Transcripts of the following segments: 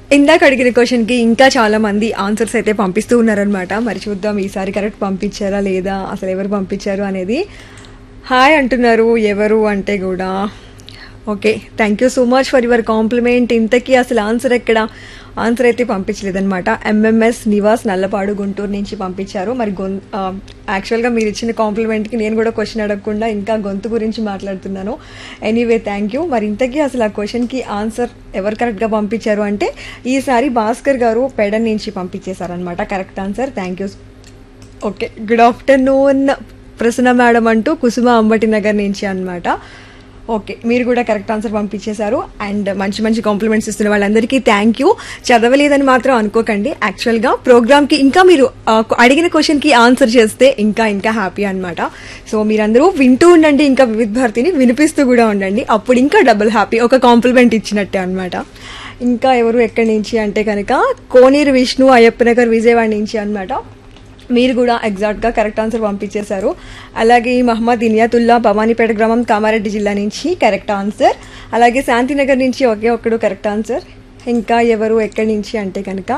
ఇందాక అడిగిన క్వశ్చన్ కి ఇంకా చాలా మంది ఆన్సర్స్ అయితే పంపిస్తూ ఉన్నారనమాట మరి చూద్దాం ఈసారి కరెక్ట్ పంపించారా లేదా అసలు ఎవరు పంపించారు అనేది హాయ్ అంటున్నారు ఎవరు అంటే కూడా okay thank you so much for your compliment ఇంతకీ అసలు ఆన్సర్ ఎక్కడ ఆన్సర్ అయితే పంపించలేదన్నమాట ఎంఎంఎస్ నివాస్ నల్లపాడు గుంటూరు నుంచి పంపించారు మరి గొం యాక్చువల్గా మీరు ఇచ్చిన కాంప్లిమెంట్కి నేను కూడా క్వశ్చన్ అడగకుండా ఇంకా గొంతు గురించి మాట్లాడుతున్నాను ఎనీవే థ్యాంక్ యూ మరి ఇంతకీ అసలు ఆ క్వశ్చన్కి ఆన్సర్ ఎవరు కరెక్ట్గా పంపించారు అంటే ఈసారి భాస్కర్ గారు పెడన్ నుంచి పంపించేశారనమాట correct answer thank you okay good afternoon Prasanna madam అంటూ కుసుమ అంబటి నగర్ నుంచి అన్నమాట ఓకే మీరు కూడా కరెక్ట్ ఆన్సర్ పంపించేశారు అండ్ మంచి మంచి కాంప్లిమెంట్స్ ఇస్తున్న వాళ్ళందరికీ థ్యాంక్ యూ చదవలేదని మాత్రం అనుకోకండి యాక్చువల్గా ప్రోగ్రామ్కి ఇంకా మీరు ఆ, అడిగిన క్వశ్చన్కి ఆన్సర్ చేస్తే ఇంకా ఇంకా హ్యాపీ అన్నమాట సో మీరందరూ వింటూ ఉండండి ఇంకా వివిధ భారతిని వినిపిస్తూ కూడా ఉండండి అప్పుడు ఇంకా డబుల్ హ్యాపీ ఒక కాంప్లిమెంట్ ఇచ్చినట్టే అన్నమాట ఇంకా ఎవరు ఎక్కడి నుంచి అంటే కనుక కోనేరు విష్ణు అయ్యప్పనగర్ విజయవాడ నుంచి అన్నమాట మీరు కూడా ఎగ్జాక్ట్గా కరెక్ట్ ఆన్సర్ పంపించేశారు అలాగే మహమ్మద్ ఇనియాతుల్లా భవానీపేట గ్రామం కామారెడ్డి జిల్లా నుంచి కరెక్ట్ ఆన్సర్ అలాగే శాంతినగర్ నుంచి ఒకే ఒక్కడు కరెక్ట్ ఆన్సర్ ఇంకా ఎవరు ఎక్కడి నుంచి అంటే కనుక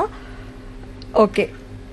ఓకే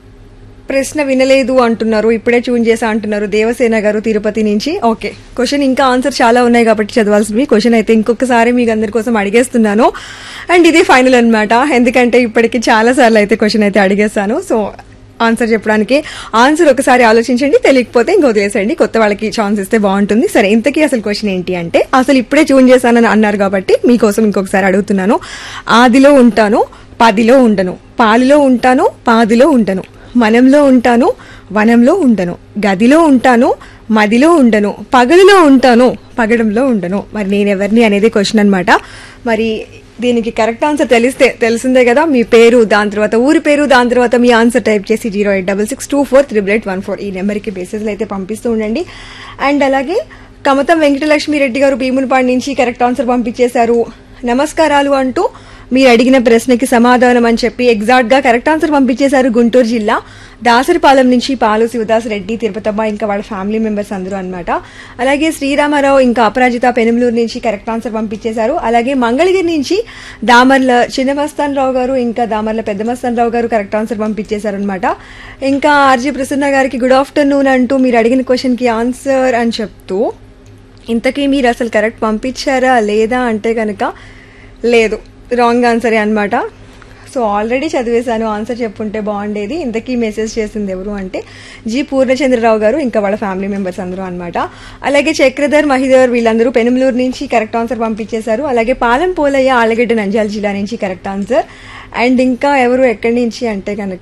ప్రశ్న వినలేదు అంటున్నారు ఇప్పుడే చూన్ చేసా అంటున్నారు దేవసేన గారు తిరుపతి నుంచి ఓకే క్వశ్చన్ ఇంకా ఆన్సర్ చాలా ఉన్నాయి కాబట్టి చదవాల్సినవి క్వశ్చన్ అయితే ఇంకొకసారి మీకు అందరి కోసం అడిగేస్తున్నాను అండ్ ఇది ఫైనల్ అన్నమాట ఎందుకంటే ఇప్పటికి చాలా సార్లు అయితే క్వశ్చన్ అయితే అడిగేస్తాను సో ఆన్సర్ చెప్పడానికి ఆన్సర్ ఒకసారి ఆలోచించండి తెలియకపోతే ఇంకో వదిలేసేయండి కొత్త వాళ్ళకి ఛాన్స్ ఇస్తే బాగుంటుంది సరే ఇంతకీ అసలు క్వశ్చన్ ఏంటి అంటే అసలు ఇప్పుడే చూన్ చేశానని అన్నారు కాబట్టి మీకోసం ఇంకొకసారి అడుగుతున్నాను ఆదిలో ఉంటాను పదిలో ఉండను పాలిలో ఉంటాను పాదిలో ఉండను మనంలో ఉంటాను వనంలో ఉండను గదిలో ఉంటాను మదిలో ఉండను పగలులో ఉంటాను పగడంలో ఉండను మరి నేను ఎవరిని అనేది క్వశ్చన్ అన్నమాట మరి దీనికి కరెక్ట్ ఆన్సర్ తెలిస్తే తెలిసిందే కదా మీ పేరు దాని తర్వాత ఊరి పేరు దాని తర్వాత మీ ఆన్సర్ టైప్ చేసి zero eight double six two four triple eight one four ఈ నెంబర్కి బేసిస్లో అయితే పంపిస్తూ ఉండండి అండ్ అలాగే కమతం వెంకటలక్ష్మి రెడ్డి గారు భీమునిపాడు నుంచి కరెక్ట్ ఆన్సర్ పంపించేశారు నమస్కారాలు అంటూ మీరు అడిగిన ప్రశ్నకి సమాధానం అని చెప్పి ఎగ్జాక్ట్ గా కరెక్ట్ ఆన్సర్ పంపించేశారు గుంటూరు జిల్లా దాసరిపాలెం నుంచి పాలు శివదాస్ రెడ్డి తిరుపతమ్మ ఇంకా వాళ్ళ ఫ్యామిలీ మెంబర్స్ అందరూ అన్నమాట అలాగే శ్రీరామారావు ఇంకా అపరాజిత పెనుమలూరు నుంచి కరెక్ట్ ఆన్సర్ పంపించేశారు అలాగే మంగళగిరి నుంచి దామర్ల చిన్నమస్తాన్ రావు గారు ఇంకా దామర్ల పెద్దమస్తాన్ రావు గారు కరెక్ట్ ఆన్సర్ పంపించేశారు అనమాట ఇంకా ఆర్జీ ప్రసన్న గారికి గుడ్ ఆఫ్టర్నూన్ అంటూ మీరు అడిగిన క్వశ్చన్ కి ఆన్సర్ అని చెప్తూ ఇంతకీ మీరు అసలు కరెక్ట్ పంపించారా లేదా అంటే కనుక లేదు రాంగ్ ఆన్సరే అనమాట సో ఆల్రెడీ చదివేశాను ఆన్సర్ చెప్పుంటే బాగుండేది ఇంతకీ మెసేజ్ చేసింది ఎవరు అంటే జి పూర్ణచంద్రరావు గారు ఇంకా వాళ్ళ ఫ్యామిలీ మెంబర్స్ అందరూ అనమాట అలాగే చక్రధర్ మహిధర్ వీళ్ళందరూ పెనుమలూరు నుంచి కరెక్ట్ ఆన్సర్ పంపించేశారు అలాగే పాలెం పోలయ్య ఆలగడ్డ నంద్యాల జిల్లా నుంచి కరెక్ట్ ఆన్సర్ అండ్ ఇంకా ఎవరు ఎక్కడి నుంచి అంటే కనుక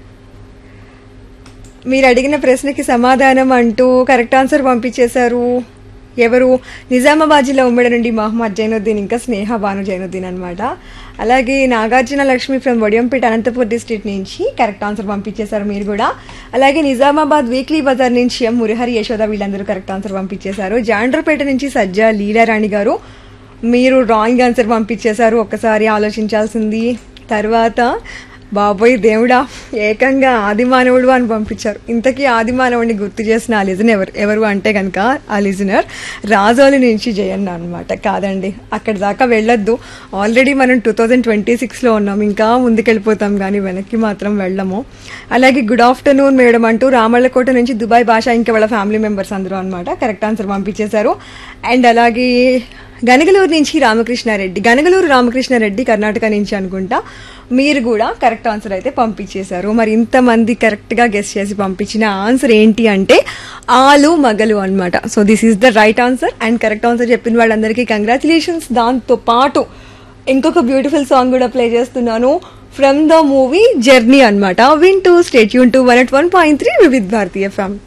మీరు అడిగిన ప్రశ్నకి సమాధానం అంటూ కరెక్ట్ ఆన్సర్ పంపించేశారు ఎవరు నిజామాబాద్ జిల్లా ఉమ్మడి నుండి మహమ్మద్ జైనుద్దీన్ ఇంకా స్నేహ భాను జైనుద్దీన్ అనమాట అలాగే నాగార్జున లక్ష్మి ఫ్రమ్ వడియంపేట అనంతపూర్ డిస్ట్రిక్ట్ నుంచి కరెక్ట్ ఆన్సర్ పంపించేశారు మీరు కూడా అలాగే నిజామాబాద్ వీక్లీ బజార్ నుంచి ఎం మురిహరి యశోద వీళ్ళందరూ కరెక్ట్ ఆన్సర్ పంపించేశారు జాండ్రపేట నుంచి సజ్జా లీలారాణి గారు మీరు రాంగ్ ఆన్సర్ పంపించేశారు ఒక్కసారి ఆలోచించాల్సింది తర్వాత బాబోయ్ దేవుడా ఏకంగా ఆదిమానవుడు అని పంపించారు ఇంతకీ ఆదిమానవుడిని గుర్తు చేసిన ఆ లిజన్ ఎవరు ఎవరు అంటే కనుక ఆ లిజనర్ రాజోలి నుంచి జయన్న అనమాట కాదండి అక్కడి దాకా వెళ్ళొద్దు ఆల్రెడీ మనం టూ థౌజండ్ ట్వంటీ సిక్స్లో ఉన్నాం ఇంకా ముందుకెళ్ళిపోతాం కానీ వెనక్కి మాత్రం వెళ్ళము అలాగే గుడ్ ఆఫ్టర్నూన్ మేడం అంటూ రామళ్ళకోట నుంచి దుబాయ్ భాష ఇంకా వాళ్ళ ఫ్యామిలీ మెంబర్స్ అందరూ అనమాట కరెక్ట్ ఆన్సర్ పంపించేశారు అండ్ అలాగే గనగలూరు నుంచి రామకృష్ణారెడ్డి గనగలూరు రామకృష్ణారెడ్డి కర్ణాటక నుంచి అనుకుంటా మీరు కూడా కరెక్ట్ ఆన్సర్ అయితే పంపించేశారు మరి ఇంతమంది కరెక్ట్గా గెస్ట్ చేసి పంపించిన ఆన్సర్ ఏంటి అంటే ఆలు మగలు అన్నమాట so this is the right answer and correct answer చెప్పిన వాళ్ళందరికీ కంగ్రాచులేషన్స్ దాంతో పాటు ఇంకొక బ్యూటిఫుల్ సాంగ్ కూడా ప్లే చేస్తున్నాను ఫ్రమ్ ద మూవీ జర్నీ అనమాట win to state tune to one at one point three with Bharatiya ఫ్యామ్